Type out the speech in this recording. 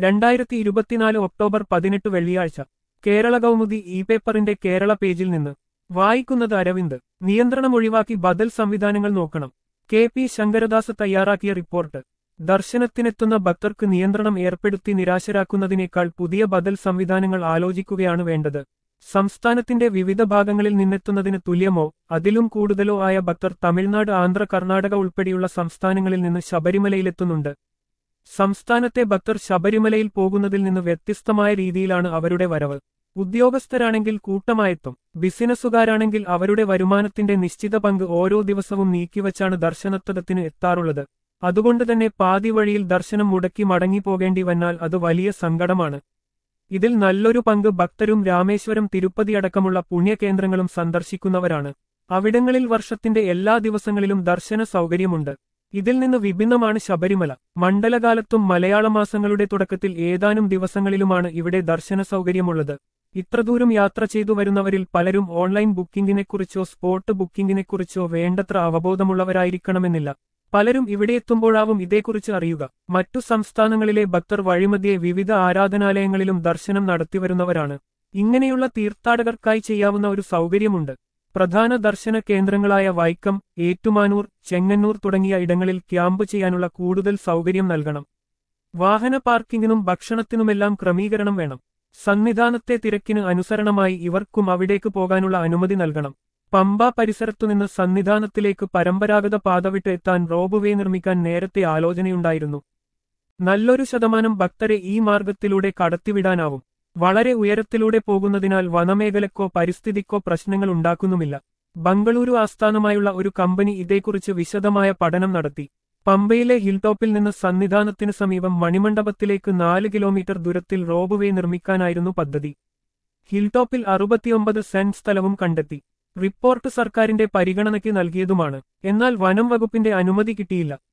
രണ്ടായിരത്തി ഇരുപത്തിനാല് ഒക്ടോബർ പതിനെട്ട് വെള്ളിയാഴ്ച കേരള കൗമുദി ഇ പേപ്പറിന്റെ കേരള പേജിൽ നിന്ന് വായിക്കുന്നത് അരവിന്ദ് നിയന്ത്രണം ഒഴിവാക്കി ബദൽ സംവിധാനങ്ങൾ നോക്കണം കെ പി ശങ്കരദാസ് തയ്യാറാക്കിയ റിപ്പോർട്ട് ദർശനത്തിനെത്തുന്ന ഭക്തർക്ക് നിയന്ത്രണം ഏർപ്പെടുത്തി നിരാശരാക്കുന്നതിനേക്കാൾ പുതിയ ബദൽ സംവിധാനങ്ങൾ ആലോചിക്കുകയാണ് വേണ്ടത് സംസ്ഥാനത്തിന്റെ വിവിധ ഭാഗങ്ങളിൽ നിന്നെത്തുന്നതിന് തുല്യമോ അതിലും കൂടുതലോ ആയ ഭക്തർ തമിഴ്നാട് ആന്ധ്ര കർണാടക ഉൾപ്പെടെയുള്ള സംസ്ഥാനങ്ങളിൽ നിന്ന് ശബരിമലയിലെത്തുന്നുണ്ട് സംസ്ഥാനത്തെ ഭക്തർ ശബരിമലയിൽ പോകുന്നതിൽ നിന്ന് വ്യത്യസ്തമായ രീതിയിലാണ് അവരുടെ വരവ് ഉദ്യോഗസ്ഥരാണെങ്കിൽ കൂട്ടമായെത്തും ബിസിനസ്സുകാരാണെങ്കിൽ അവരുടെ വരുമാനത്തിന്റെ നിശ്ചിത പങ്ക് ഓരോ ദിവസവും നീക്കിവച്ചാണ് ദർശനത്തടത്തിന് എത്താറുള്ളത് അതുകൊണ്ട് തന്നെ പാതി വഴിയിൽ ദർശനം മുടക്കി മടങ്ങിപ്പോകേണ്ടി വന്നാൽ അത് വലിയ സങ്കടമാണ് ഇതിൽ നല്ലൊരു പങ്ക് ഭക്തരും രാമേശ്വരം തിരുപ്പതി അടക്കമുള്ള പുണ്യകേന്ദ്രങ്ങളും സന്ദർശിക്കുന്നവരാണ് അവിടങ്ങളിൽ വർഷത്തിന്റെ എല്ലാ ദിവസങ്ങളിലും ദർശന സൗകര്യമുണ്ട് ഇതിൽ നിന്ന് വിഭിന്നമാണ് ശബരിമല മണ്ഡലകാലത്തും മലയാള മാസങ്ങളുടെ തുടക്കത്തിൽ ഏതാനും ദിവസങ്ങളിലുമാണ് ഇവിടെ ദർശന സൗകര്യമുള്ളത് ഇത്രദൂരം യാത്ര ചെയ്തു വരുന്നവരിൽ പലരും ഓൺലൈൻ ബുക്കിംഗിനെക്കുറിച്ചോ സ്പോട്ട് ബുക്കിംഗിനെക്കുറിച്ചോ വേണ്ടത്ര അവബോധമുള്ളവരായിരിക്കണമെന്നില്ല പലരും ഇവിടെ എത്തുമ്പോഴാവും ഇതേക്കുറിച്ച് അറിയുക മറ്റു സംസ്ഥാനങ്ങളിലെ ഭക്തർ വഴിമധ്യേ വിവിധ ആരാധനാലയങ്ങളിലും ദർശനം നടത്തിവരുന്നവരാണ് ഇങ്ങനെയുള്ള തീർത്ഥാടകർക്കായി ചെയ്യാവുന്ന ഒരു സൗകര്യമുണ്ട് പ്രധാന ദർശന കേന്ദ്രങ്ങളായ വൈക്കം ഏറ്റുമാനൂർ ചെങ്ങന്നൂർ തുടങ്ങിയ ഇടങ്ങളിൽ ക്യാമ്പ് ചെയ്യാനുള്ള കൂടുതൽ സൗകര്യം നൽകണം വാഹന പാർക്കിങ്ങിനും ഭക്ഷണത്തിനുമെല്ലാം ക്രമീകരണം വേണം സന്നിധാനത്തെ തിരക്കിന് അനുസരണമായി ഇവർക്കും അവിടേക്ക് പോകാനുള്ള അനുമതി നൽകണം പമ്പ പരിസരത്തുനിന്ന് സന്നിധാനത്തിലേക്ക് പരമ്പരാഗത പാത വിട്ട് എത്താൻ റോബ് വേ നിർമ്മിക്കാൻ നേരത്തെ ആലോചനയുണ്ടായിരുന്നു നല്ലൊരു ശതമാനം ഭക്തരെ ഈ മാർഗത്തിലൂടെ കടത്തിവിടാനാവും വളരെ ഉയരത്തിലൂടെ പോകുന്നതിനാൽ വനമേഖലക്കോ പരിസ്ഥിതിക്കോ പ്രശ്നങ്ങൾ ഉണ്ടാക്കുന്നുമില്ല ബംഗളൂരു ആസ്ഥാനമായുള്ള ഒരു കമ്പനി ഇതേക്കുറിച്ച് വിശദമായ പഠനം നടത്തി പമ്പയിലെ ഹിൽടോപ്പിൽ നിന്ന് സന്നിധാനത്തിന് സമീപം മണിമണ്ഡപത്തിലേക്ക് നാല് കിലോമീറ്റർ ദൂരത്തിൽ റോബ് വേ നിർമ്മിക്കാനായിരുന്നു പദ്ധതി ഹിൽടോപ്പിൽ അറുപത്തിയൊമ്പത് സെന്റ് സ്ഥലവും കണ്ടെത്തി റിപ്പോർട്ട് സർക്കാരിന്റെ പരിഗണനയ്ക്ക് നൽകിയതുമാണ് എന്നാൽ വനം വകുപ്പിന്റെ അനുമതി കിട്ടിയില്ല